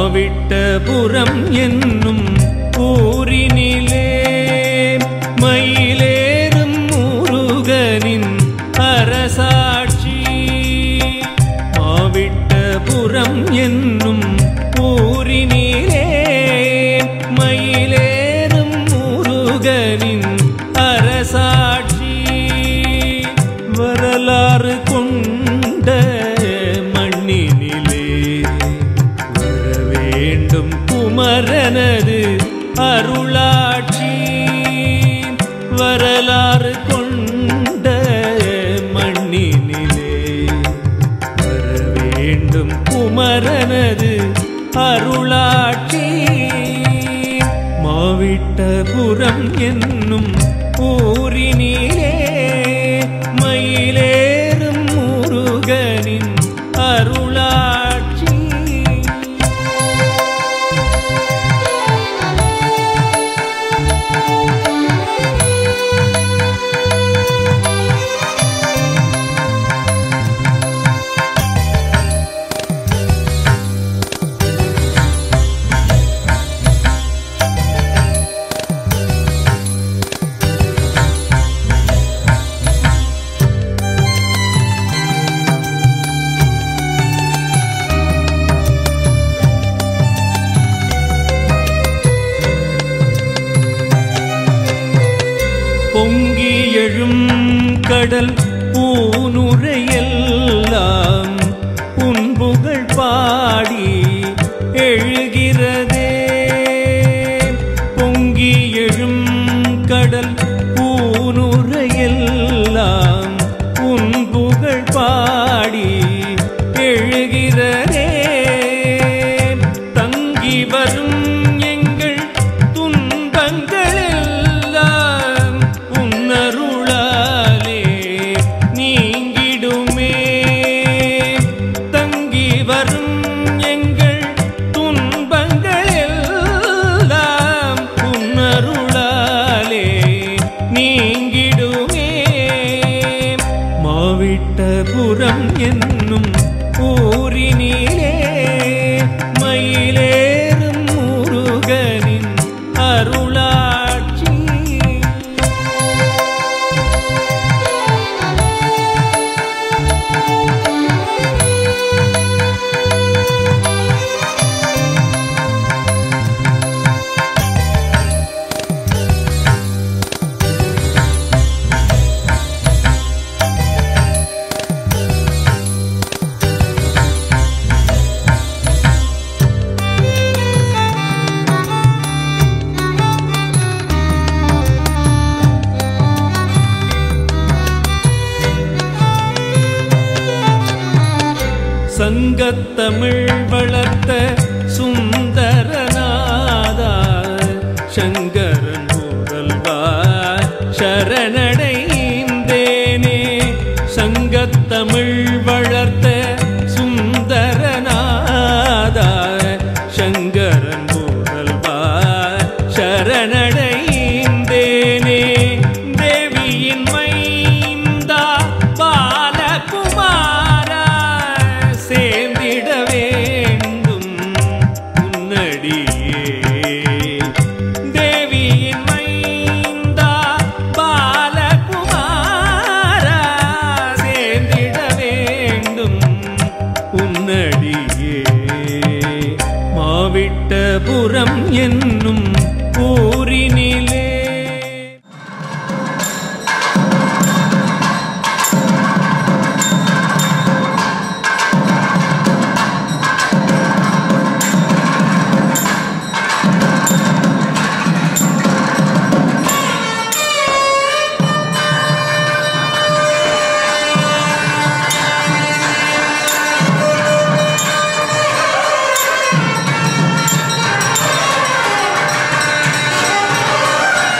மாவிட்டபுரம் என்னும் ஊரினிலே மயிலேறும் முருகனின் அரசாட்சி மாவிட்டபுரம் என்னும் ஊரினிலே மயிலேறும் முருகனின் அரசாட்சி வரலாறு கொண்ட மண்ணினிலே வர வேண்டும் குமரனது அருளாட்சி வரலாறு கொண்ட மண்ணினிலே வர வேண்டும் குமரனது அருளாட்சி மாவிட்டபுரம் என்னும் ஊரினிலே மயிலேறும் முருகனின் அருளாட்சி பொங்கி எழும் கடல் பூனுரையெல்லாம் உன் புகழ் பாடி எழுகிறதே பொங்கி எழும் கடல் பூனுரையெல்லாம் உன் புகழ் பாடி எழுகிறதே தங்கி வரும் எங்கள் துன்பங்கள் எல்லாம் உன்னருளாலே நீங்கிடுமே தங்கி வரும் எங்கள் துன்பங்கள் எல்லாம் உன்னருளாலே நீங்கிடுமே மாவிட்டபுரம் என்னும் ஊரினிலே மயிலேறும் முருகனின் அருளாட்சி சங்கத்தமிழ் வளர்த்த சுந்தரநாதா சங்கரன் ஊரல்வா சரணடைந்தேனே சங்கத்தமிழ் வளர்த்த சுந்தரநாதா சங்கரன் ஊரல்வா சரணடைந்தேனே தேவியின் மைந்தா பாலகுமாரா சேர்ந்திட வேண்டும் உன்னடியே தேவியின் மைந்தா பாலகுமாரா சேர்ந்திட வேண்டும் உன்னடியே மாவிட்டபுரம் என்னும் ஊரினிலே ஆ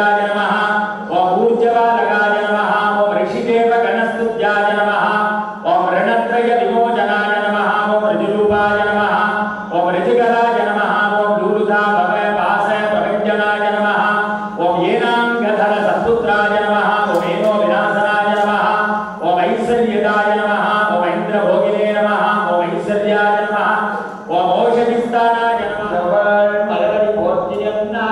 ऋषिकेतराय नमः ॐ ऊर्जवालकाय नमः ॐ ऋषिकेतगणस्तुत्याय नमः ॐ ऋणत्रय विमोचनाय नमः ॐ ऋजुरूपाय नमः ॐ ऋजिकराय नमः ॐ दूरुधा भव पास प्रभञ्जनाय नमः ॐ येनाङ्गधर सत्पुत्राय नमः ॐ एनो विनाशनाय नमः ॐ ऐश्वर्यदाय नमः ॐ इन्द्रभोगिने नमः ॐ ऐश्वर्याय नमः ॐ औषधिस्थानाय नमः மலரடி போற்றி என்ன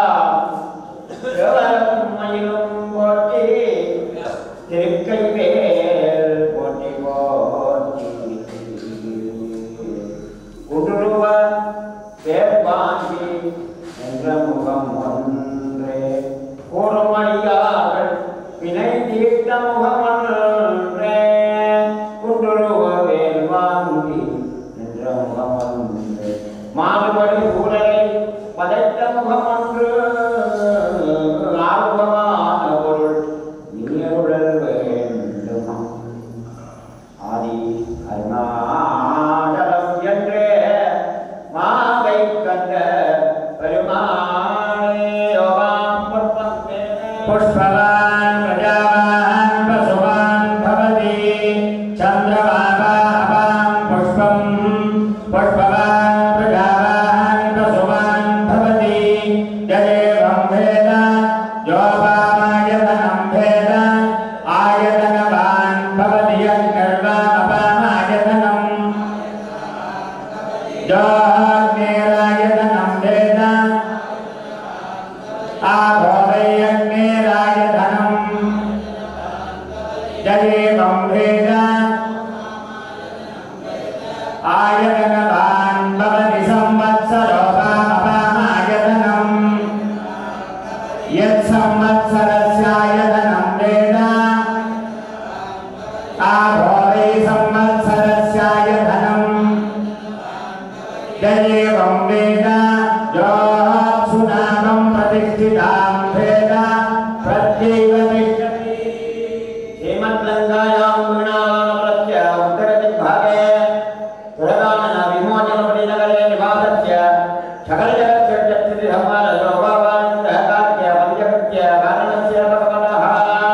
மயிலும் போற்றி திருக்கை வேல் போற்றி போற்றி குடுருவ வேட்பாங்கி என்ற முகம் ஒன்றே கூறுமணியார்கள் வினை தீர்த்த முகம் ஒன்றே குண்டுருவ வேல் வாங்கி என்ற முகம் ஒன்றே மாறுபடி சூழலை பதைத்த முகம் ஒன்று ஆர்வமான பொருள் நீருடல் வேண்டும் ஆதி அருணாச்சலம் என்றே மாவை கண்ட பெருமாளே யோகாம் புஷ்பம் पुष्पवान् प्रजावान् पशुवान् भवति चन्द्रवापां पुष्पम् पुष्पवान् प्रजावान् पशुवान् भवति यदेवं भेद योपामायतनं भेद आयतनवान् भवति यन्नर्वापामायतनम् योऽग्निरायतनं भेद आभोगयज्ञेरायधनम् यदेवं वेद आयतनवान् भवति संवत्सरोपामपामायतनम् यत्संवत्सरस्यायतनं वेद आभोगै संवत्सरस्यायतनम् यदेवं वेद योऽप्सुनामं प्रतिष्ठितां वेद प्रत्यैव तिष्ठति श्रीमद्गङ्गायां वीणाप्रत्य उत्तरदिग्भागे सुरगानन विमोचनपटिनगरे निवासस्य सकलजगत्सृष्टिसंहारयोगावानन्दकार्य पञ्चकृत्य कारणस्य भगवतः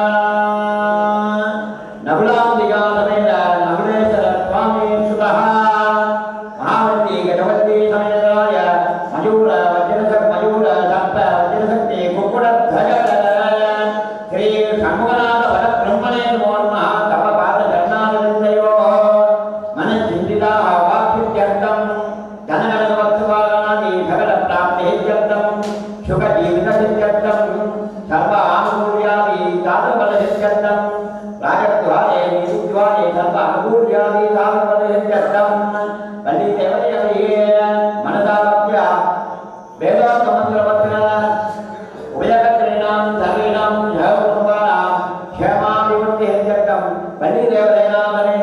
नकुलाम्बिकासमेत नकुलेश्वर स्वामी सुतः महावती गजवती समेताय मयूर वज्रसक् मयूर सर्प वज्रशक्ति कुक्कुटध्वज श्री षण्मुखनाथ परब्रह्मणे नमो नमः तव पादचरणारविन्दयोः मनश्चिन्तिताः वाक्युत्यर्थम् धनगणवत्सवागणादि सकलप्राप्तिहित्यर्थम् सुखजीवितसिद्ध्यर्थम् सर्व आनुकूल्यादि दातफलसिद्ध्यर्थम् राजद्वारे निरुद्वारे सर्व अनुकूल्यादि दातफलसिद्ध्यर्थम् वल्लीदेवदेवये मनसावप्य वेदान्तमन्त्रपत्र उभयकर्तॄणां सर्वेणां जयकुटुम्बानां क्षेमाभिवृद्धिः वल्लीदेवदेनामनेन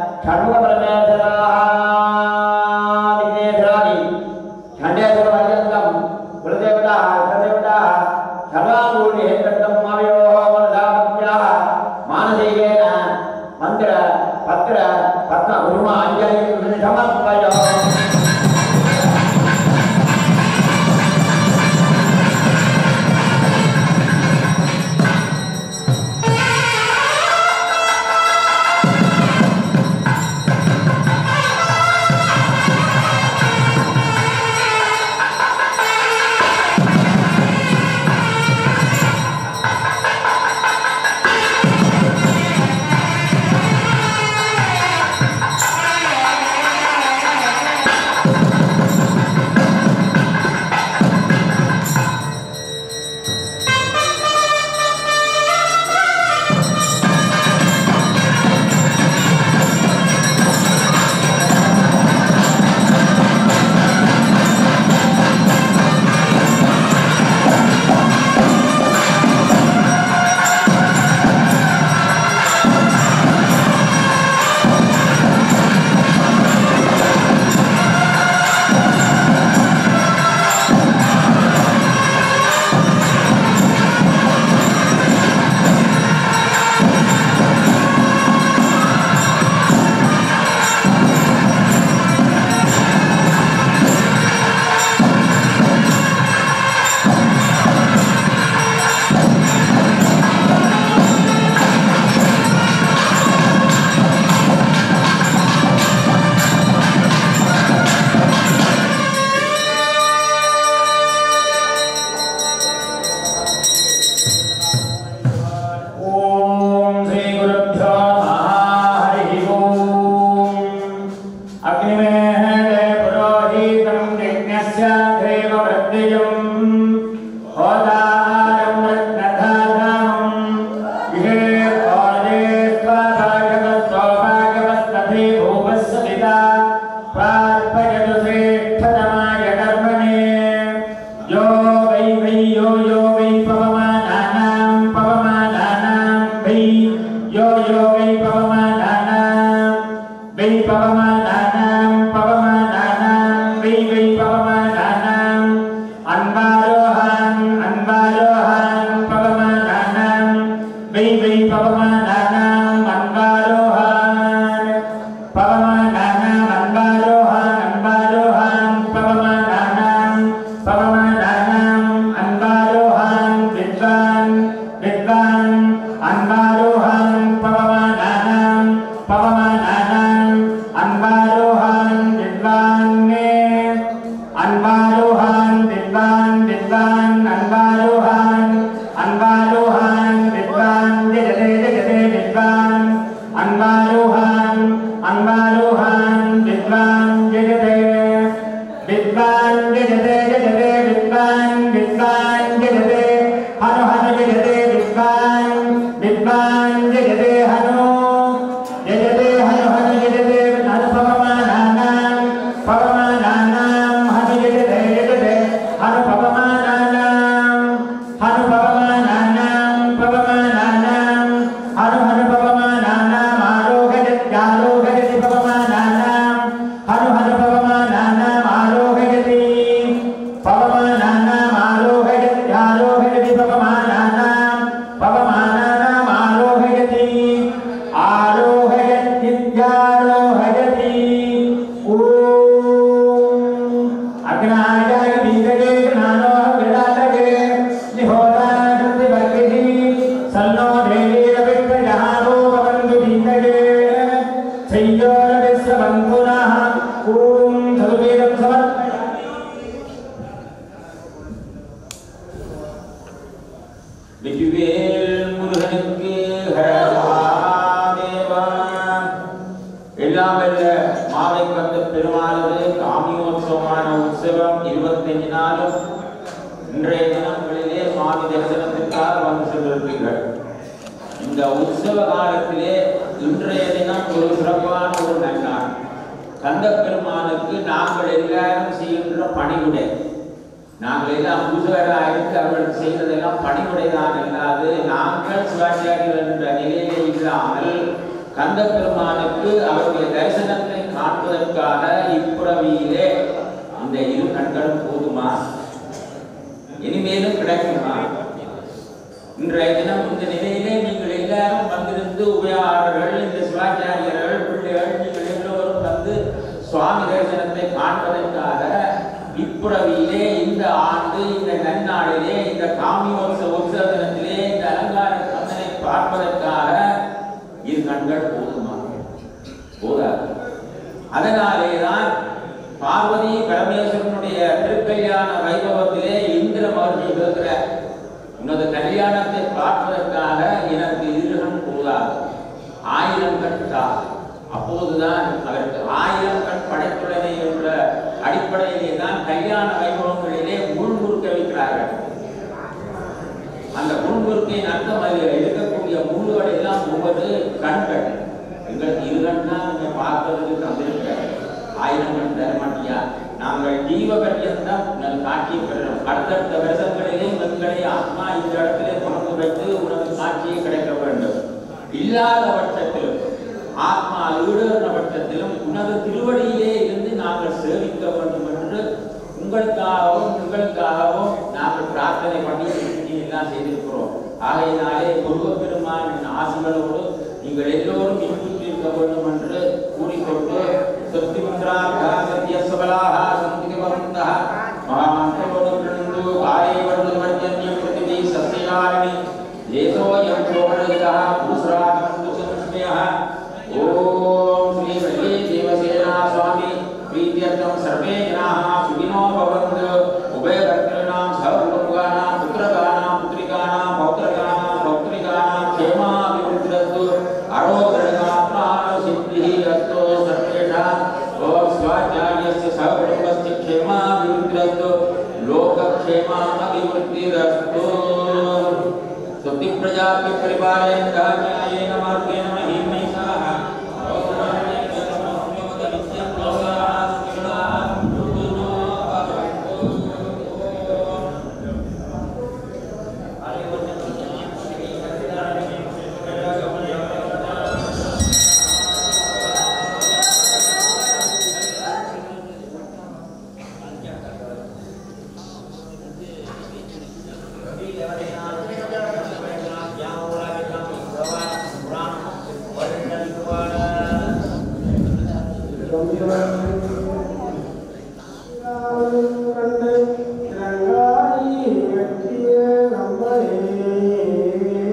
षण्मुखपरमेश्वरादिग्नेश्वरादि खण्डेश्वरपर्यन्तं कुलदेवताः इष्टदेवताः सर्वाङ्गूर्णिः विद्वान् अन्वारोहान् पवमानानां पवमानानाम् अन्वारोहान् विद्वान् अन्वारोहान् विद्वान् विद्वान् अन्वारोहान् अन्वारोहान् विद्वान् जगते जगते विद्वान् अन्वारोहान् अन्वारोहान् विद्वान् जगते विद्वान् जगते जगते विद्वान् विद्वान् जगते हनु हनु जगते विद्वान् विद्वान् जगते हनु जगते हनु हनु जगते हनु पवमानानां पवमानानां हनु जगते जगते हनु पवमानानां हनु पवमानानां पवमानानां हनु हनु पवमानानाम् आरोहयत्यारोहयति पवमानानां हनु हनु पवमानानाम् आरोहयति पवमानानाम् आरोहयत्यारोहयति पवमानानां पवमानानाम् आरोहयति आरोहयत्यारोहयति ॐ अग्नायाय बीजगे ज्ञानो विराजगे निहोराशक्तिवर्गिः सन्नो देवीरविक्रजहारो भवन्तु बीजगे शय्योरविश्वबन्धुनः ॐ सदुवीरं समर्पयामि வெற்றிவேல் முருகனுக்கு ஹரஹாதேவா எல்லாம் வல்ல மாலை கந்த பெருமானது காமியோத்சவமான உற்சவம் இருபத்தஞ்சு நாளும் இன்றைய தினங்களிலே சுவாமி தரிசனத்திற்காக வந்து சென்றிருப்பீர்கள் இந்த உற்சவ காலத்திலே இன்றைய தினம் ஒரு சிறப்பான ஒரு நன்னாள் கந்த பெருமானுக்கு நாங்கள் எல்லாரும் செய்கின்ற பணிவுடை நாங்கள் எல்லாம் பூஜைகளாயிருக்கு அவர்கள் செய்ததெல்லாம் பணிவுடைதான் அல்லாது நாங்கள் சிவாச்சாரியர்கள் என்ற நிலையிலே இல்லாமல் கந்த பெருமானுக்கு அவருடைய தரிசனத்தை காண்பதற்காக இப்புறவியிலே இந்த இரு கண்களும் போதுமா இனிமேலும் கிடைக்குமா இன்றைய தினம் இந்த நிலையிலே நீங்கள் எல்லாரும் வந்திருந்து உபயாளர்கள் இந்த சிவாச்சாரியர்கள் பிள்ளைகள் நீங்கள் எல்லோரும் வந்து சுவாமி தரிசனத்தை காண்பதற்காக இப்புறவியிலே இந்த ஆண்டு இந்த நன்னாளிலே இந்த காமியோத்சவ உற்சவ தினத்திலே இந்த அலங்கார கந்தனை பார்ப்பதற்காக இரு கண்கள் போதுமா போதாது அதனாலே தான் பார்வதி பரமேஸ்வரனுடைய திருக்கல்யாண வைபவத்திலே இந்திர மகர்ஷி இருக்கிற உனது கல்யாணத்தை பார்ப்பதற்காக எனக்கு இருகன் போதாது ஆயிரம் கண் தா அப்போதுதான் அவருக்கு ஆயிரம் கண் படைத்துள்ளனை என்ற அடிப்படையிலே தான் கல்யாண வைபவங்களிலே முன்குறுக்க வைக்கிறார்கள் அந்த முன்குறுக்கையின் அர்த்தம் அதில் இருக்கக்கூடிய முள்ளுகள் எல்லாம் ஒவ்வொரு கண்கள் எங்களுக்கு இரு கண் தான் நீங்க பார்ப்பதற்கு தந்திருக்க ஆயிரம் கண் தர மாட்டியா நாங்கள் ஜீவ பர்யந்தம் உனது காட்சியை பெறுறோம் அடுத்தடுத்த வருஷங்களிலே எங்களை ஆத்மா இந்த இடத்திலே கொண்டு வைத்து உனது காட்சியை கிடைக்க வேண்டும் இல்லாத பட்சத்திலும் ஆத்மா ஈடுகிற பட்சத்திலும் உனது திருவடியிலே இருந்து நாங்கள் சேவிக்க வேண்டும் என்று உங்களுக்காகவும் உங்களுக்காகவும் நாங்கள் பிரார்த்தனை பண்ணி இப்படி எல்லாம் செய்திருக்கிறோம் ஆகையினாலே குருவ பெருமானின் ஆசிகளோடு நீங்கள் எல்லோரும் இன்புற்றிருக்க வேண்டும் என்று கூறிக்கொண்டு சக்தி மந்திராக சத்திய சபலாக சமுதிக பவந்தः மகாமந்திரோடு கிருண்டு காலே வர்து வர்ஜன்யம் பிரதிதி சஸ்யாரணி ஏதோயம் சோமரஜிதः புருஷராஜந்து சம்ஸ்மயः ஓம் ஸ்ரீ வள்ளி தேவசேனா சுவாமி प्रीत्यर्थं सर्वे जनाः सुखिनो भवन्तु उभयकर्तॄणां सहकुटुम्बानां पुत्रकानां पुत्रिकानां पौत्रकानां पौत्रिकानां क्षेमाभिवृद्धिरस्तु आरोग्यमात्मानसिद्धिः अस्तु सर्वेषाम् ॐ स्वाचार्यस्य सहकुटुम्बस्य क्षेमाभिवृद्धिरस्तु लोकक्षेमाभिवृद्धिरस्तु स्वस्ति प्रजाभ्य परिपालयन्तः न्यायेन मार्गेण महिमैषाः கண்டு இறங்காய் வெற்றிய நம்மளே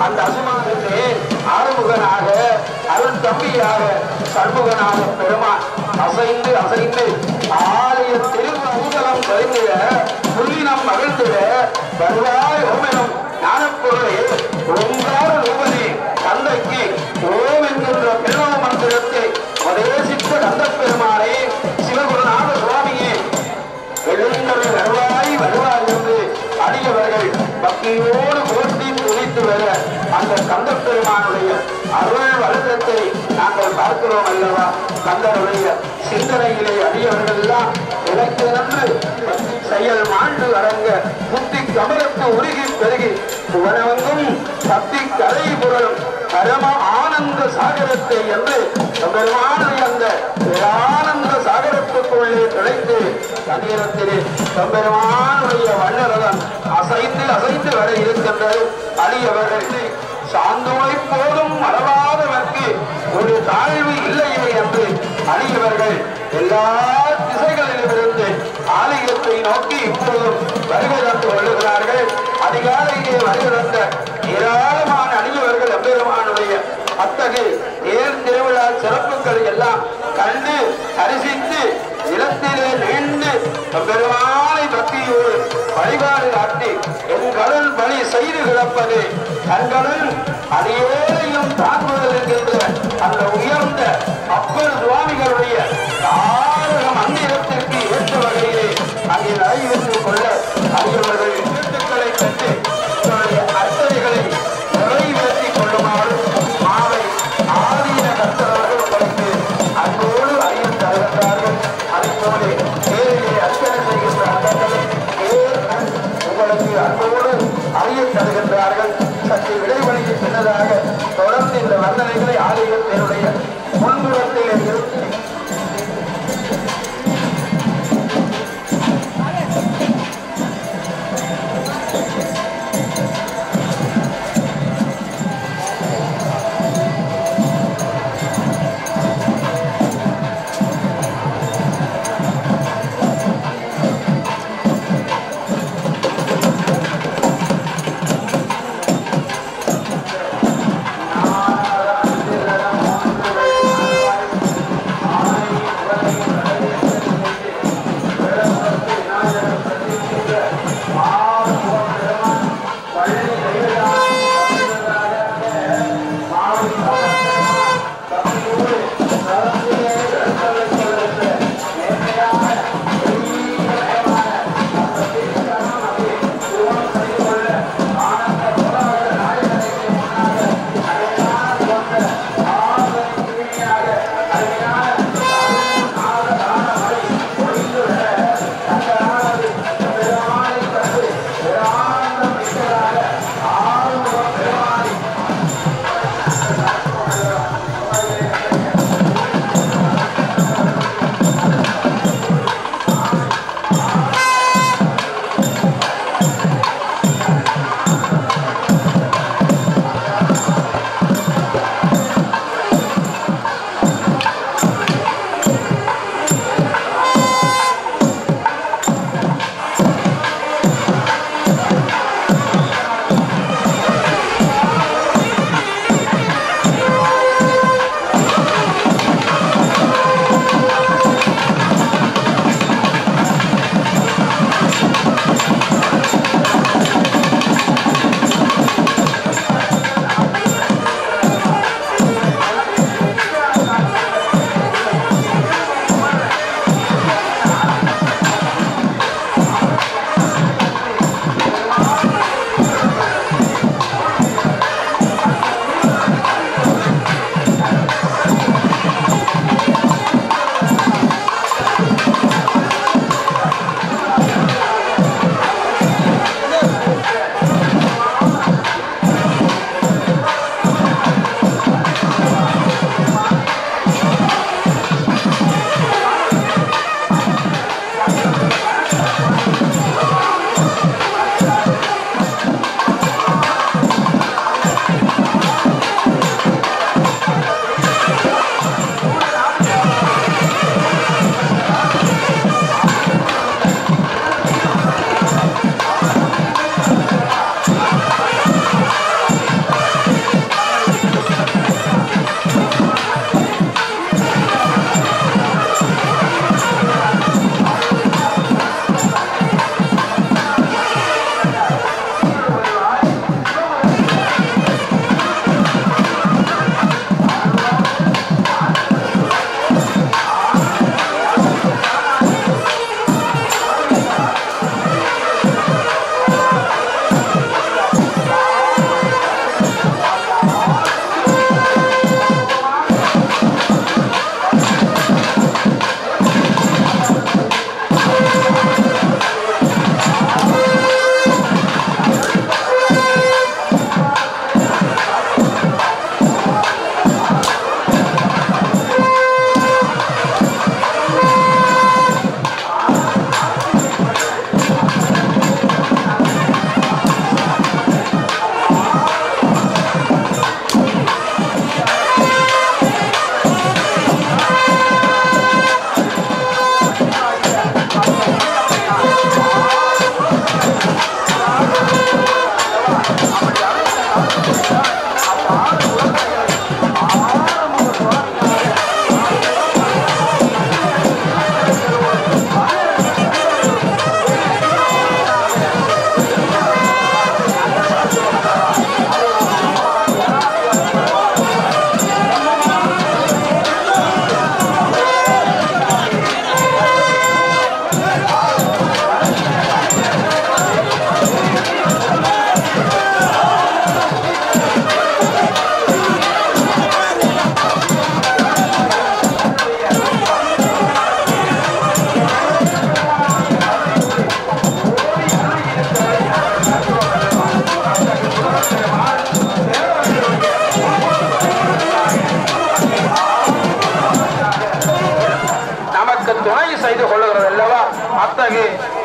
அந்த அசுமானுக்கு ஆறுமுகனாக அருள் தம்பியாக சண்முகனாக பெருமான் அசைந்து அசைந்து ஆலய திருமூதலம் கருந்திட புள்ளினம் மகிழ்ந்திட வருவாய் ஓமெனும் ஞானப்பொருளே ஓங்கார ரூபனே தந்தைக்கு ஓம் என்கின்ற பிரணவ மந்திரத்தை உபதேசித்த கந்தப் பெருமானே சிவகுருநாத சுவாமியே எழுந்தருள் வருவாய் வருவாய் என்று அடியவர்கள் பக்தியோடு போற்றி துணித்து வர அந்த கந்தப் பெருமானுடைய அருள் வருடத்தை நாங்கள் பார்க்கிறோம் அல்லவா கந்தனுடைய சிந்தனையிலே அடியவர்கள் எல்லாம் இலக்கு நன்று செயல் மாண்டு அரங்க புத்தி கமலத்து உருகி பெருகி புவனவங்கும் சக்தி கலை புரளும் பரம ஆனந்த சாகரத்தை என்று பெருமானுடைய அந்த பேரானந்த சாகரத்துக்குள்ளே திளைத்து தண்ணீரத்திலே பெருமானுடைய வண்ணரதம் அசைந்து அசைந்து வர இருக்கின்றது அடியவர்கள் சாந்தோை போதும் மறவாதவர்க்கு ஒரு தாழ்வு இல்லையே என்று அடியவர்கள் எல்லா திசைகளிலிருந்து ஆலயத்தை நோக்கி இப்போதும் வருகை தந்து கொள்ளுகிறார்கள் அதிகாலையிலே வருகை தந்த ஏராளமான அடியவர்கள் எம்பெருமானுடைய அத்தகைய ஏர் திருவிழா சிறப்புகளை எல்லாம் கண்டு தரிசித்து நிலத்திலே நீண்டு பெருமானை பக்தியோடு வழிபாடு காட்டி என் கடல் பலி செய்து கிடப்பது தங்களும் அடியோரையும் தாக்குதல் என்கின்ற அந்த உயர்ந்த அப்பர் சுவாமிகளுடைய தாரக மந்திரத்திற்கு ஏற்ற வகையிலே அங்கே நடைபெற்றுக் கொள்ள அறியவர்கள் வீட்டுக்களை பெற்று தன்னுடைய அர்ச்சனைகளை நிறைவேற்றிக் கொள்ளுமாறு மாலை ஆதீன கர்த்தர்கள் உங்களுக்கு அன்போடு அறியும் தருகின்றார்கள் அதைப்போல நேரிலே அர்ச்சனை செய்கின்ற அந்தங்களை நேர்கள் உங்களுக்கு அன்போடு அறிய தருகின்றார்கள் சற்று இடைவெளிக்கு பின்னதாக தொடர்ந்து இந்த வந்தனைகளை ஆலயத்தினுடைய முன்புறத்தில் இருந்து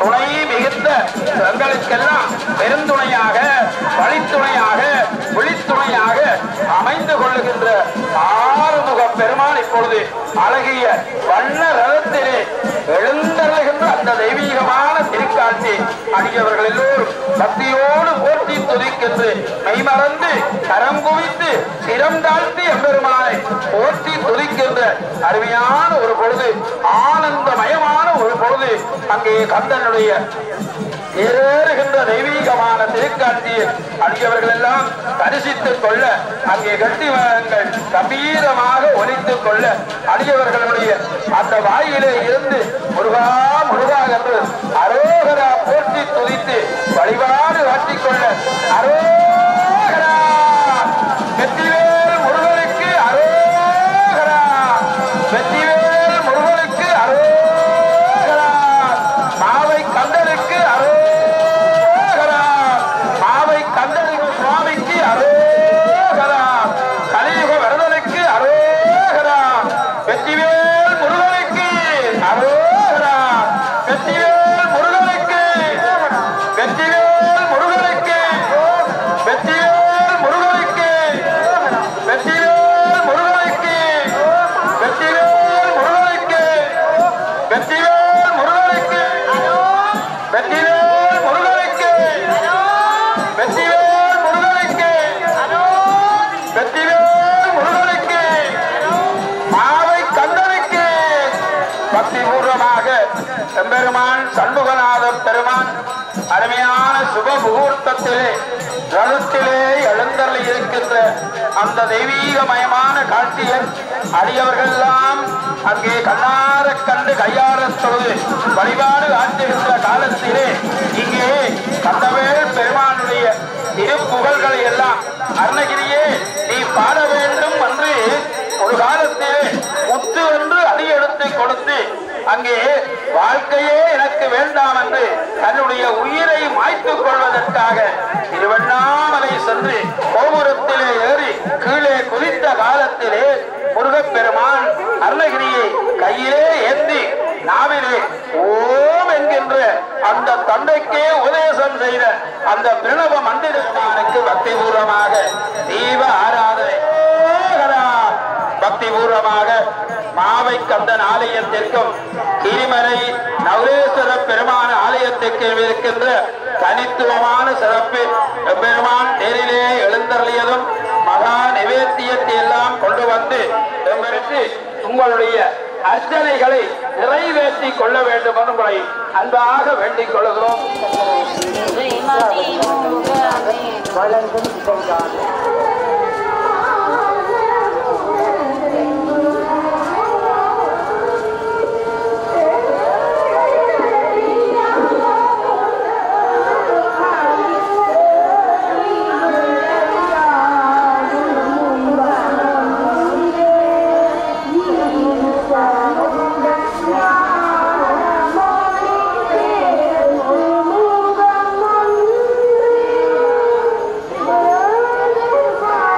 துணை மிகுந்த எங்களுக்கெல்லாம் பெருந்துணையாக வழித்துணையாக விழித்துணையாக அமைந்து கொள்ளுகின்ற ஆறுமுக பெருமான் இப்பொழுது அழகிய வண்ண ரதத்திலே எழுந்தருளுகின்ற அந்த தெய்வீகமான திருக்காட்சி அடியவர்கள் எல்லோரும் பக்தியோடு போற்றி துதிக்கின்று மெய்மறந்து கரம் குவித்து சிரம் தாழ்த்தி எம்பெருமானை போற்றி துதிக்கின்ற அருமையான ஒரு பொழுது ஆனந்தமயமான ஒரு பொழுது அங்கே கந்தனுடைய ஏறுகின்ற தெய்வீகமான திருக்காட்சியை அடியவர்கள் எல்லாம் தரிசித்துக் கொள்ள அங்கே கட்டி மரங்கள் கம்பீரமாக ஒலித்துக் கொள்ள அடியவர்களுடைய அந்த வாயிலே இருந்து முருகா முருகா என்று அரோகரா போற்றி துதித்து வழிபாடு காட்டிக் கொள்ள அரோகரா வெற்றிவேல் முருகனுக்கு அரோகரா வெற்றிவேல் முருகனுக்கு அரோகரா மாவை கந்தனுக்கு அரோகரா மாவை கந்தனுக்கு சுவாமிக்கு அரோகரா கலியுக வரதனுக்கு அரோகரா வெற்றிவேல் முருகனுக்கு அரோகரா வெற்றிவேல் முருகனுக்கு வெற்றிவேல் முருகனுக்கு வெற்றிவேல் முருகனுக்கு வெற்றிவேல் முருகனுக்கு வெற்றிவேல் முருகனுக்கு வெற்றிவேல் முருகனுக்கு வெற்றிவேல் முருகனுக்கு வெற்றிவேல் முருகனுக்கு வெற்றிவேல் முருகனுக்கு மாவை கந்தனுக்கு பக்திபூர்வமாக எம்பெருமான் சண்முகநாத பெருமான் அருமையான சுப முகூர்த்தத்திலே ரதத்திலே எழுந்தருளி இருக்கின்ற அந்த தெய்வீகமயமான காட்சியை அடியவர்களெல்லாம் அங்கே கண்ணார கண்டு கையாளத் தொழுது வழிபாடு ஆற்றுகின்ற காலத்திலே இங்கே கந்தவேல் பெருமானுடைய திருப்புகழ்களை எல்லாம் அருணகிரியே நீ பாட வேண்டும் என்று ஒரு காலத்திலே முத்து என்று அடியெடுத்து கொடுத்து அங்கே வாழ்க்கையே எனக்கு வேண்டாம் என்று தன்னுடைய உயிரை மாய்த்துக் கொள்வதற்காக திருவண்ணாமலை சென்று கோபுரத்திலே ஏறி கீழே குதித்த காலத்திலே முருகப்பெருமான் அருணகிரியை கையிலே ஏந்தி நாவிலே ஓம் என்கின்ற அந்த தந்தைக்கே உபதேசம் செய்த அந்த பிரணவ மந்திரமானுக்கு பக்திபூர்வமாக தீப ஆராதனை ஓகரா. பக்திபூர்வமாக மாவை கந்தன் ஆலயத்திற்கும் கிரிமலை நவரேஸ்வர பெருமான ஆலயத்திற்கு இருக்கின்ற தனித்துவமான சிறப்பு பெருமான் நேரிலே எழுந்தருளியதும் மகா நிவேத்தியத்தை எல்லாம் கொண்டு வந்து எங்களுக்கு உங்களுடைய அர்ச்சனைகளை நிறைவேற்றி கொள்ள வேண்டும் என்று உங்களை அன்பாக வேண்டிக் கொள்கிறோம் ஸ்ரீமதி முருகவே வழங்கும் இசைதான் Murugan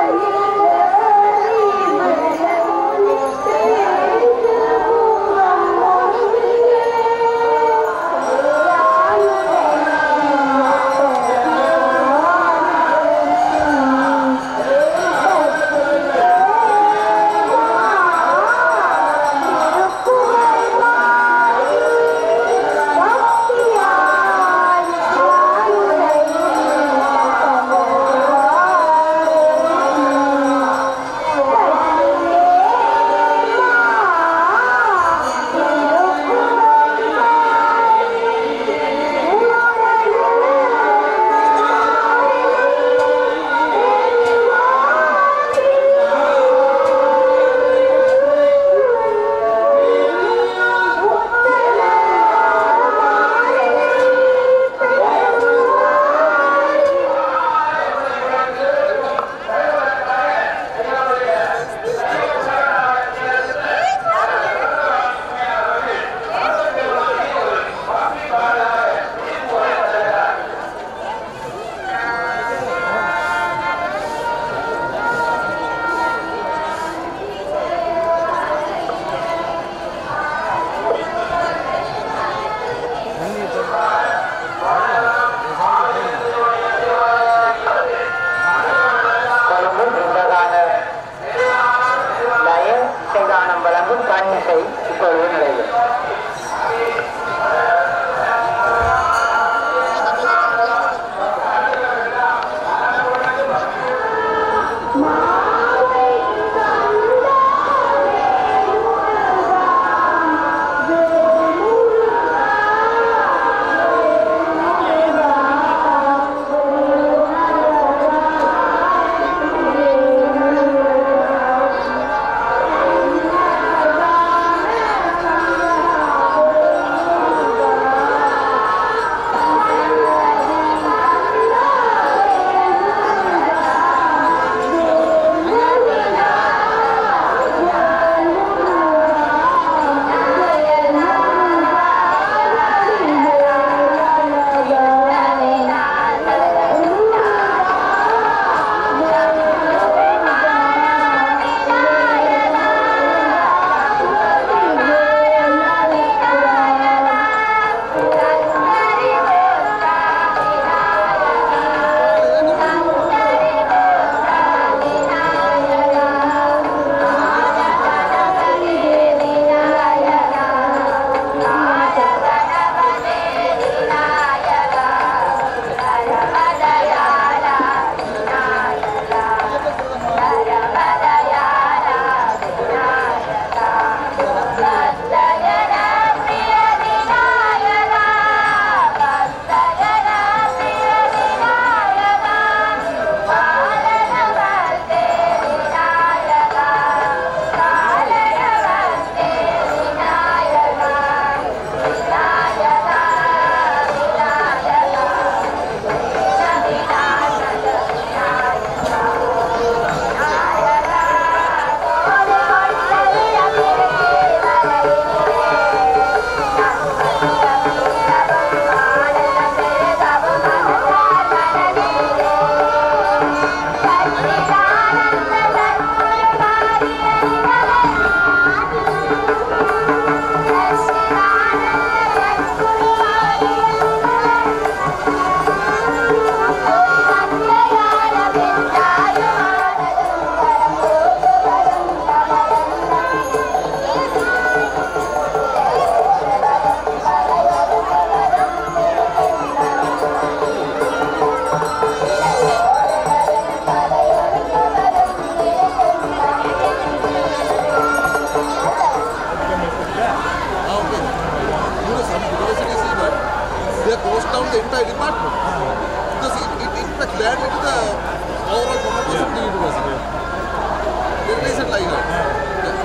they closed down the entire department because it, it impacts badly to the overall performance of the university. They raised it like that. Yeah.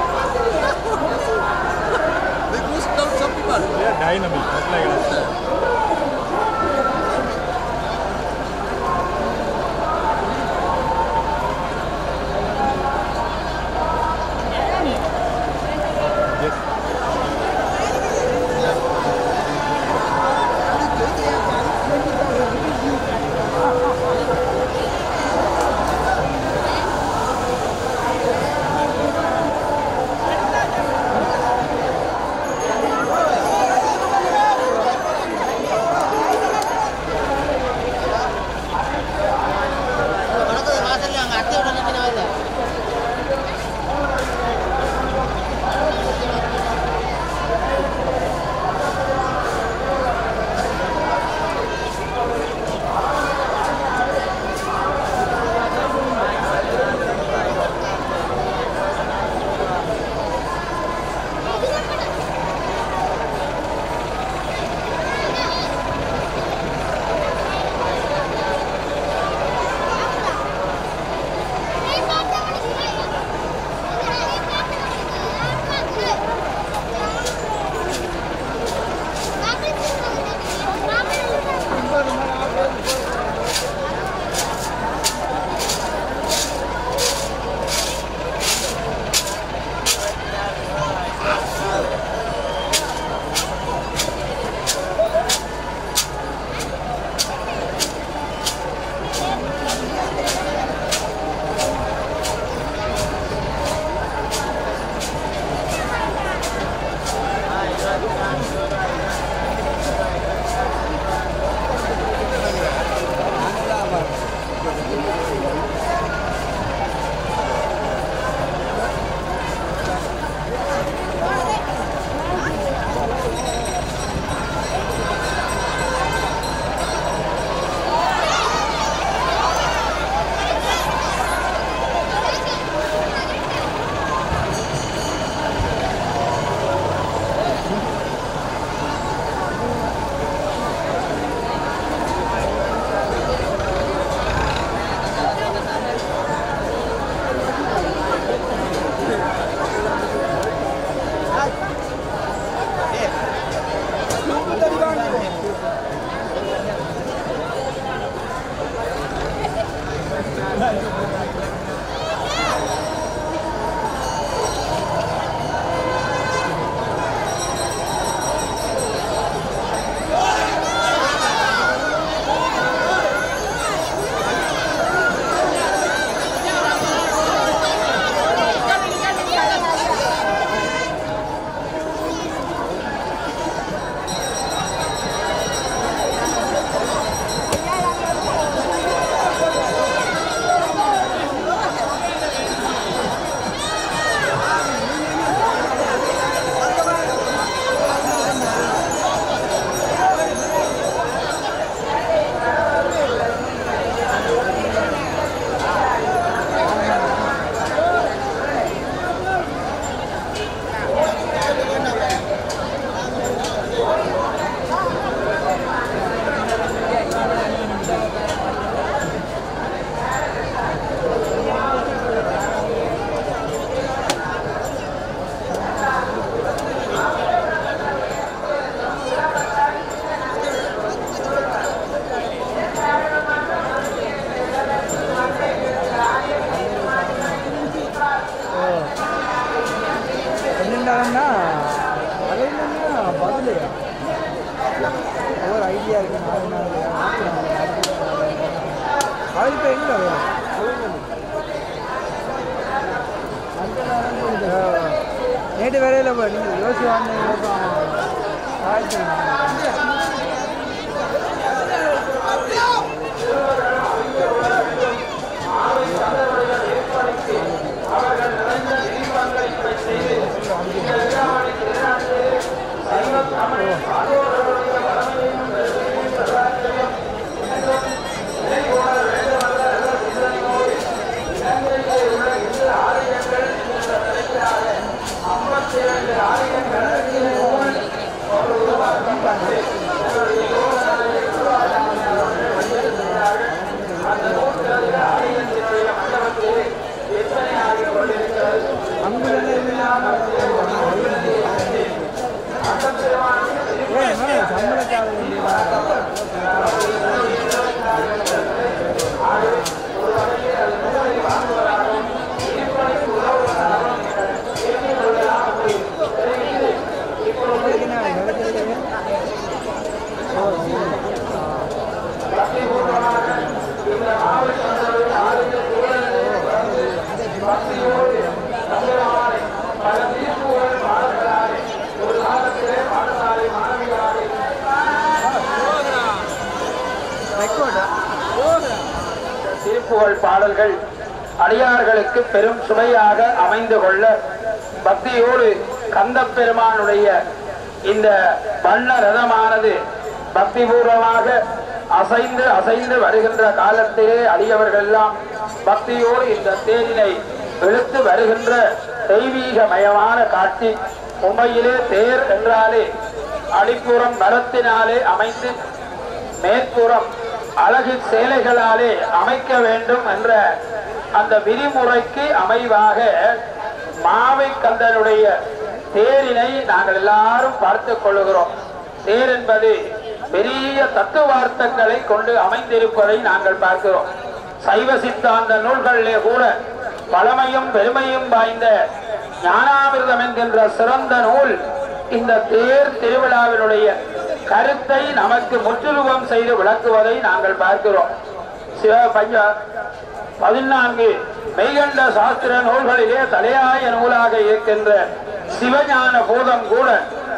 they closed down some department. They are dynamic, not like us. என்னென்னா அது என்னன்னா பதில் ஒவ்வொரு idea இருக்கு நான் என்ன அது இப்போ எங்கே நேற்று வேலையில் போய் நீங்கள் யோசி வாங்க ஆயிரத்தி ஆயிரங்கள் திருப்புகழ் பாடல்கள் அடியார்களுக்கு பெரும் சுவையாக அமைந்து கொள்ள பக்தியோடு கந்தப் பெருமானுடைய இந்த வண்ண ரதமானது பக்திபூர்வமாக அசைந்து அசைந்து வருகின்ற காலத்திலே அடியவர்கள் எல்லாம் பக்தியோடு இந்த தேரினை இழுத்து வருகின்ற தெய்வீகமயமான காட்சி உண்மையிலே தேர் என்றாலே அடிப்புறம் மரத்தினாலே அமைந்து மேற்புறம் அழகு சேலைகளாலே அமைக்க வேண்டும் என்ற அந்த விதிமுறைக்கு அமைவாக மாவை கந்தனுடைய தேரினை நாங்கள் எல்லாரும் பார்த்துக் கொள்ளுகிறோம் தேர் என்பது பெரிய தத்துவார்த்தங்களை கொண்டு அமைந்திருப்பதை நாங்கள் பார்க்கிறோம் சைவ சித்தாந்த நூல்களிலே கூட பழமையும் பெருமையும் வாய்ந்த ஞானாமிர்தம் என்கின்ற சிறந்த நூல் இந்த தேர் திருவிழாவினுடைய கருத்தை நமக்கு முற்றுருவம் செய்து விளக்குவதை நாங்கள் பார்க்கிறோம் சிவ பஞ்ச பதினான்கு மெய்கண்ட சாஸ்திர நூல்களிலே தலையாய நூலாக இருக்கின்ற சிவஞான பூதம் கூட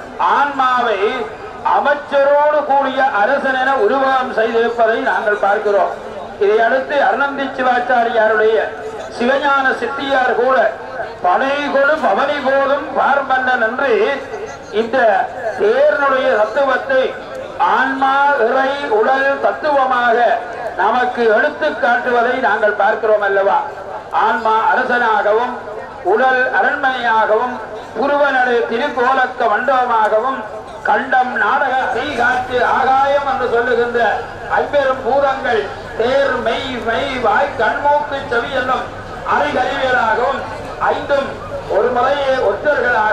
ஆன்மாவை அமைச்சரோடு கூடிய அரசனென உருவகம் செய்திருப்பதை நாங்கள் பார்க்கிறோம் இதை அடுத்து அருணந்தி சிவாச்சாரியாருடைய சிவஞான சித்தியார் கூட படை கொடு பவனி போதும் பார்மன்னன் என்று இந்த தேர்னுடைய தத்துவத்தை ஆன்மா இறை உடல் தத்துவமாக நமக்கு எடுத்து காட்டுவதை நாங்கள் பார்க்கிறோம் அல்லவா ஆன்மா அரசனாகவும் உடல் அரண்மனையாகவும் புருவனடு திருக்கோலக்க மண்டபமாகவும் கண்டம் நாடக காற்று ஆகாயம் என்று சொல்லுகின்ற ஐம்பெரும் பூதங்கள் தேர் மெய் மெய் வாய் கண்மூக்கு செவி என்னும் அறிகறிவியலாகவும் ஐந்தும் ஒரு முறையே ஒற்றர்களாக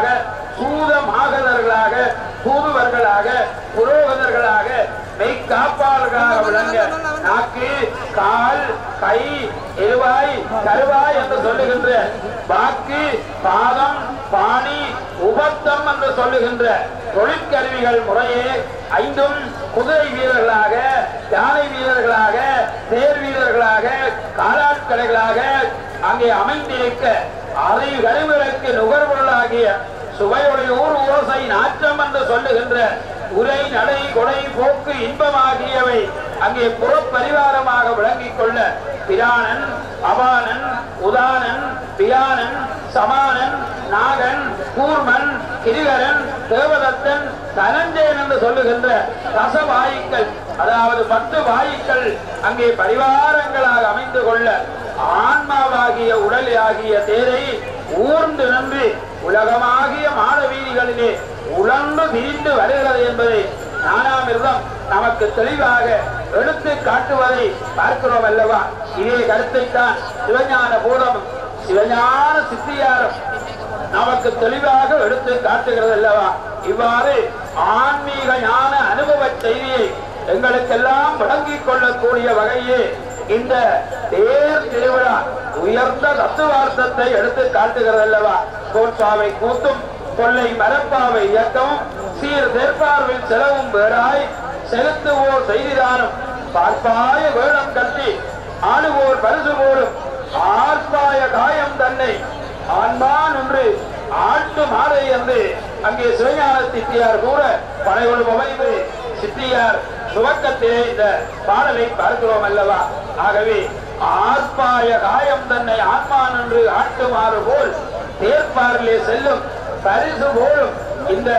சூதமாகதர்களாக தூதுவர்களாக புரோகதர்களாக மெய் காப்பாளர்களாக விளங்க நாக்கு கால் கை எருவாய் கருவாய் என்று சொல்லுகின்ற வாக்கு பாதம் பாணி உபத்தம் என்று சொல்லுகின்ற தொழிற்கருவிகள் முறையே ஐந்தும் குதிரை வீரர்களாக யானை வீரர்களாக தேர் வீரர்களாக காலாட்கடைகளாக அங்கே அமைந்திருக்க அதை கருவிற்கு நுகர்வுகளாகிய சுவையுடைய ஊர் ஓசை நாற்றம் என்று சொல்லுகின்ற உரை நடை கொடை போக்கு இன்பமாகியவை அங்கே புறப்பரிவாரமாக விளங்கிக் கொள்ள பிராணன் அபானன் உதானன் பியானன் சமானன் நாகன் கூர்மன் கிரிகரன் தேவதத்தன் தனஞ்சயன் என்று சொல்லுகின்ற ரசவாயுக்கள் அதாவது பத்து வாயுக்கள் அங்கே பரிவாரங்களாக அமைந்து கொள்ள ஆன்மாவாகிய உடல் ஆகிய தேரை ஊர்ந்து நின்று உலகமாகிய மாட வீதிகளிலே உழந்து விரிந்து வருகிறது என்பதை ஞானாமிர்தம் நமக்கு தெளிவாக எடுத்து காட்டுவதை பார்க்கிறோம் அல்லவா இதே கருத்தைத்தான் சிவஞான பூதம் சிவஞான சித்தியாரம் நமக்கு தெளிவாக எடுத்து காட்டுகிறது அல்லவா இவ்வாறு ஆன்மீக ஞான அனுபவ செய்தியை எங்களுக்கெல்லாம் வழங்கிக் கொள்ளக்கூடிய வகையே இந்த தேர் திருவிழா உயர்ந்த தத்துவார்த்தத்தை எடுத்து காட்டுகிறது அல்லவா கோட்பாவை கூத்தும் கொள்ளை மரப்பாவை இயக்கமும் சீர் தேர்ப்பார்வில் செலவும் வேறாய் செலுத்துவோர் செய்திதானும் பார்ப்பாய வேடம் கட்டி ஆளுவோர் பரிசு போடும் ஆர்ப்பாய காயம் தன்னை ஆன்மான் என்று ஆட்டு மாறை என்று அங்கே சிவஞான சித்தியார் கூற படையொழு அமைந்து சித்தியார் துவக்கத்திலே இந்த பாடலை பார்க்கிறோம் அல்லவா ஆகவே ஆர்ப்பாய காயம் தன்னை ஆன்மான் என்று ஆட்டுமாறு போல் தேர்ப்பாரிலே செல்லும் பரிசு போலும் இந்த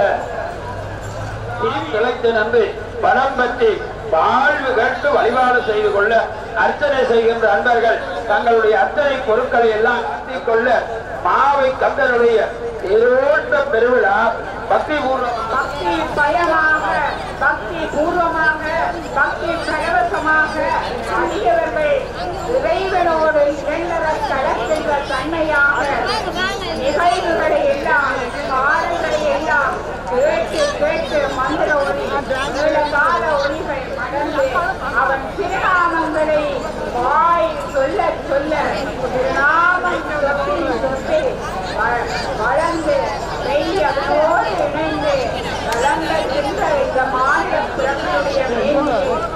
கிளைத்து நன்று பணம் பற்றி வாழ்வு கேட்டு வழிபாடு செய்து கொள்ள அர்ச்சனை செய்கின்ற அன்பர்கள் தங்களுடைய அர்ச்சனை பொருட்களை எல்லாம் கட்டிக் கொள்ள மாவை கந்தனுடைய தேரோட்ட பெருவிழா பக்தி பூர்வம் பக்தி பயமாக பக்தி பூர்வமாக பக்தி பரவசமாக அடியவர்கள் இறைவனோடு இரண்டர கலக்கின்ற தன்மையாக நிகழ்வுகளை எல்லாம் பாடல்களை எல்லாம் கேட்டு கேட்டு மந்திர ஒளி கால ஒளிகள் மடந்து அவன் திருநாமங்களை வாய் சொல்ல சொல்ல திருநாமம் சொத்தி சொத்தி வ- வளர்ந்து மெய்யவனோடு இணைந்து வளர்ந்திருந்த இந்த மாநில பிறப்புடைய மேன்மை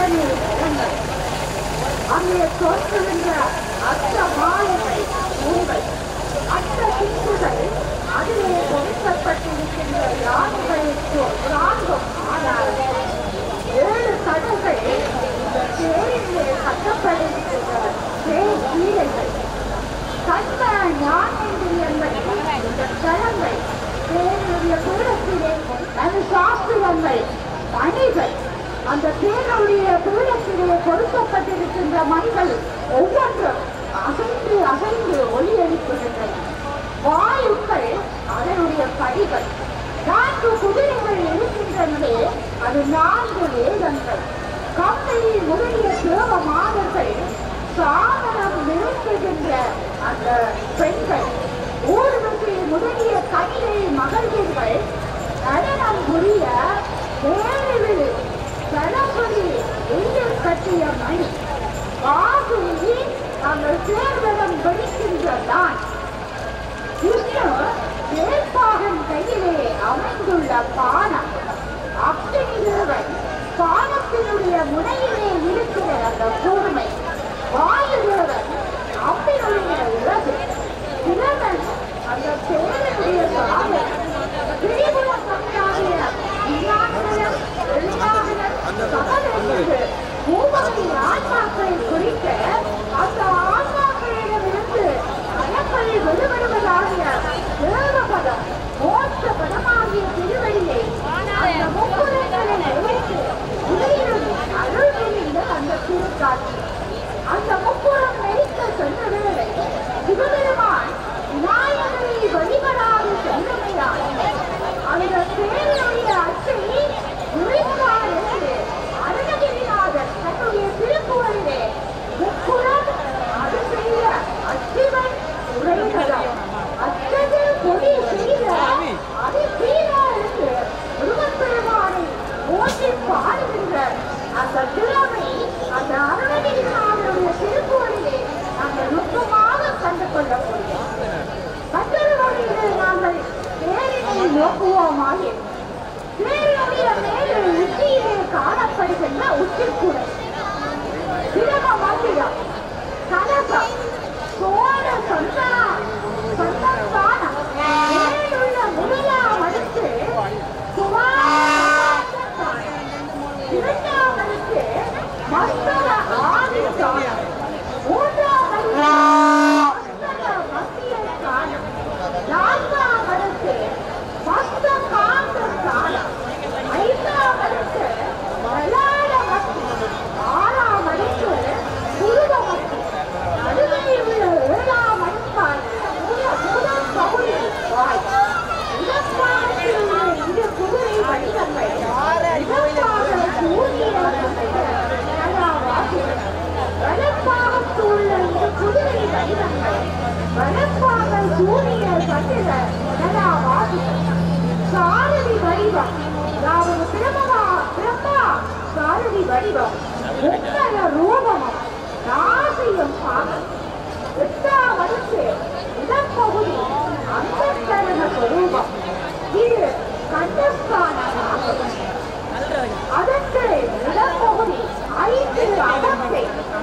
அத்தனை இடங்கள் அங்கே தோன்றுகின்ற அத்த மாலைகள் உங்கள் அத்த சிந்துகள் அதிலே பொருத்தப்பட்டிருக்கின்ற யானைகளுக்கு நான்கும் ஆதாரம் ஏழு கடல்கள் இந்த தேரிலே கட்டப்பட்டிருக்கின்ற தேர் வீரர்கள் கண்ம ஞானேந்திரியங்கள் இந்த களங்கள் தேருடைய தூரத்திலே அது சாஸ்திரங்கள் மணிகள் அந்த தேருடைய தூரத்திலே கொடுக்கப்பட்டிருக்கின்ற மணிகள் ஒவ்வொன்றும் அசைந்து அசைந்து ஒளி எழுப்புகின்றன வாயுக்கள் அதனுடைய படிகள் நான்கு குதிரைகள் இருக்கின்றனவே அது நான்கு வேதங்கள் கம்பளி முதலிய தேவ மாதர்கள் சாதனம் நிறுத்துகின்ற அந்த பெண்கள் ஊர்வசி முதலிய கனிலை மகள்கள் நடனம் புரிய வேறு சரஸ்வதி எங்கள் கட்டிய மணி வாசுகி அந்த சேர்வனம் வெடிக்கின்றதான் விஷ்ணு வேட்பாகன் கையிலே அமைந்துள்ள பானம் அக்னி தேவன் பானத்தினுடைய முனையிலே இருக்கிற அந்த கூர்மை வாயு தேவன் அம்பினுடைய உலகு திறமன் அந்த தேவனுடைய சாதம் திரிபுர சக்தியாகிய விஞ்ஞானகரன், எளிதாகரன், சகலருக்கு மூவகை ஆன்மாக்களை குறிக்க அந்த ஆன்மாக்களிடமிருந்து அலப்பை வெளிவருவதாகிய தேவபதம் மோட்ச பதமாகிய திருவடியை அந்த முக்குறங்களை நினைத்து உயிரும் அருள் புரிந்த அந்த திருக்காட்சி அந்த முக்குறம் நெறிக்க சென்ற வேளை சிவபெருமான் விநாயகரை வழிபடாது சென்றமையால் அந்த தேவனுடைய அச்சை உழைப்பார் என்று அருணகிரிநாதர் தன்னுடைய திருக்குறளிலே முக்குறம் அது செய்த அச்சிவன் உரைகளாம் அச்சது பொடி செய்த அது தீரா என்று முருகப்பெருமானை போற்றி பாடுகின்ற அந்த திறமை அந்த அருணகிரிநாதருடைய திருக்குறளிலே நாங்கள் நுட்பமாக கண்டு கொள்ள முடியும் மற்றொரு வழியிலே நாங்கள் தேரினை நோக்குவோமாகி தேரினுடைய மேலே உச்சியிலே காணப்படுகின்ற உச்சிக்குறை பிரம மந்திரம் கலசம் சோழ சந்தா சந்தஸ்தானம் மேலுள்ள முதலாம் அடுத்து இரண்டாம் அடுத்து மஸ்தக ஆதிஸ்தானம் மூன்றாம் அடுத்து மஸ்தக மத்திய ஸ்தானம் நான்காம் அடுத்து மஸ்தகாந்த ஸ்தானம் ஐந்தாம் அடுத்து பிரலாட மத்தி ஆறாம் அடுத்து புருவ மத்தி நடுவில் உள்ள ஏழாம் அடுக்கால் முதல் முதல் பகுதி வாய் இடப்பாகத்தில் உள்ள இரு குதிரை வடிவங்கள் இடப்பாக சூரிய நல்லாவாசிகள் வலப்பாகத்தில் உள்ள இரு குதிரை வடிவங்கள் வலப்பாக சூரிய சந்திர நல்லாவாசிகள் சாரதி வடிவம் அதாவது பிரம்மா பிரம்மா சாரதி வடிவம் உத்தர ரூபமும் ராசியும் பாகம் எட்டாம் அடுத்து இடப்பகுதி அந்தஸ்தரண ஸ்வரூபம் இது கண்டஸ்தானமாகும் அதற்கு இடப்பகுதி ஐந்து அகத்தை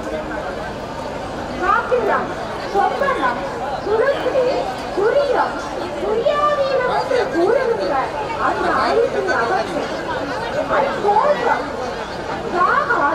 காத்திரம் சொப்பனம் சுருட்டு துரியம் துரியாதீனம் என்று கூறுகின்ற அந்த ஐந்து அகத்தை அற்போதம் சாகால்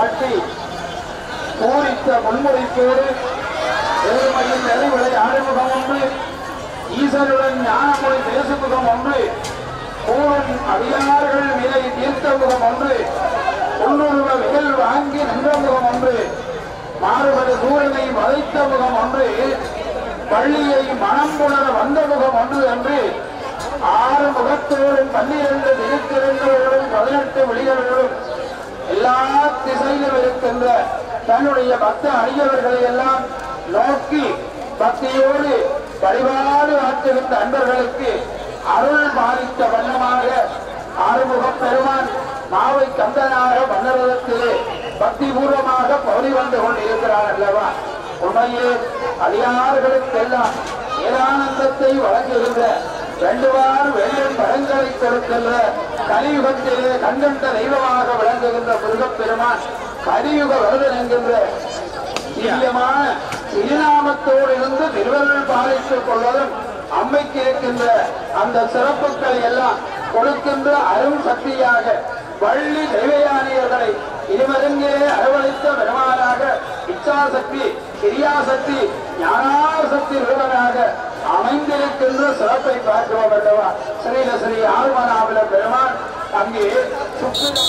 கட்டி பூரித்த முன்முறைப்போடு ஏழுமையில் நெறிவிளை ஆறுமுகம் ஒன்று ஈசனுடன் ஞானமொழி பேசுமுகம் ஒன்று பூவன் அடியார்கள் விலை தீர்த்த முகம் ஒன்று பொன்னுருவ விகல் வாங்கி நின்ற முகம் ஒன்று மாறுபடு சூழலை வதைத்த முகம் ஒன்று பள்ளியை மனம் புணர வந்த முகம் ஒன்று என்று ஆறு முகத்தோடும் பன்னிரண்டு திருத்திரண்டோடும் பதினெட்டு விழிகளோடும் எல்லா திசையிலும் இருக்கின்ற தன்னுடைய பக்த அடியவர்களை எல்லாம் நோக்கி பக்தியோடு வழிபாடு ஆற்றுகின்ற அன்பர்களுக்கு அருள் பாதித்த வண்ணமாக ஆறுமுகப் பெருமான் மாவை கந்தனாக மன்னரதத்திலே பக்தி பூர்வமாக பகுதி வந்து கொண்டிருக்கிறார் அல்லவா உண்மையே அடியார்களுக்கெல்லாம் ஏதானந்தத்தை வழங்குகின்ற வேண்டுவார் வேண்டும் பழங்களை கொடுக்கின்ற கலியுகத்திலே கண்கண்ட தெய்வமாக விளங்குகின்ற முருகப்பெருமான் கலியுக வருதன் என்கின்ற திவ்யமான திருநாமத்தோடு இருந்து திருவருள் பாலித்துக் கொள்வதும் அம்மைக்கு இருக்கின்ற அந்த சிறப்புகளை எல்லாம் கொடுக்கின்ற அரும் சக்தியாக வள்ளி தெய்வயானியர்களை இருமருங்கே அரவணைத்த பெருமானாக இச்சாசக்தி கிரியாசக்தி ஞானாசக்தி ரூபனாக அமைந்திருக்கின்ற சிறப்பை பார்க்கிறோம் அல்லவா ஸ்ரீல ஸ்ரீ ஆர்மனாவில பெருமான் அங்கே சுக்கு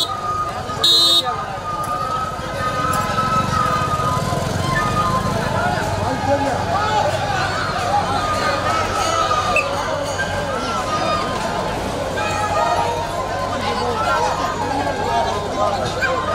Thank